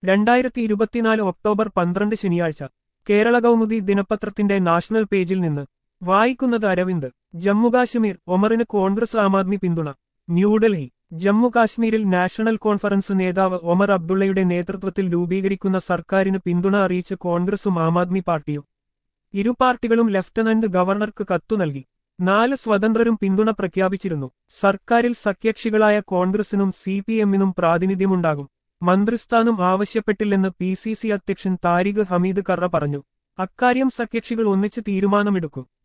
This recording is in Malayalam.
രണ്ടായിരത്തി ഇരുപത്തിനാല് ഒക്ടോബർ പന്ത്രണ്ട് ശനിയാഴ്ച കേരള കൗമുദി ദിനപത്രത്തിന്റെ നാഷണൽ പേജിൽ നിന്ന് വായിക്കുന്നത് അരവിന്ദ് ജമ്മുകാശ്മീർ ഒമറിന് കോൺഗ്രസ് ആം ആദ്മി പിന്തുണ ന്യൂഡൽഹി ജമ്മുകാശ്മീരിൽ നാഷണൽ കോൺഫറൻസ് നേതാവ് ഒമർ അബ്ദുള്ളയുടെ നേതൃത്വത്തിൽ രൂപീകരിക്കുന്ന സർക്കാരിന് പിന്തുണ അറിയിച്ച് കോൺഗ്രസും ആം ആദ്മി പാർട്ടിയും ഇരു പാർട്ടികളും ലഫ്റ്റനന്റ് ഗവർണർക്ക് കത്തു നൽകി നാല് സ്വതന്ത്രരും പിന്തുണ പ്രഖ്യാപിച്ചിരുന്നു സർക്കാരിൽ സഖ്യകക്ഷികളായ കോൺഗ്രസിനും സി പി എമ്മിനും പ്രാതിനിധ്യമുണ്ടാകും മന്ത്രിസ്ഥാനം ആവശ്യപ്പെട്ടില്ലെന്ന് പി സി സി അധ്യക്ഷൻ താരിഖ് ഹമീദ് കറ പറഞ്ഞു അക്കാര്യം സഖ്യകക്ഷികൾ ഒന്നിച്ച് തീരുമാനമെടുക്കും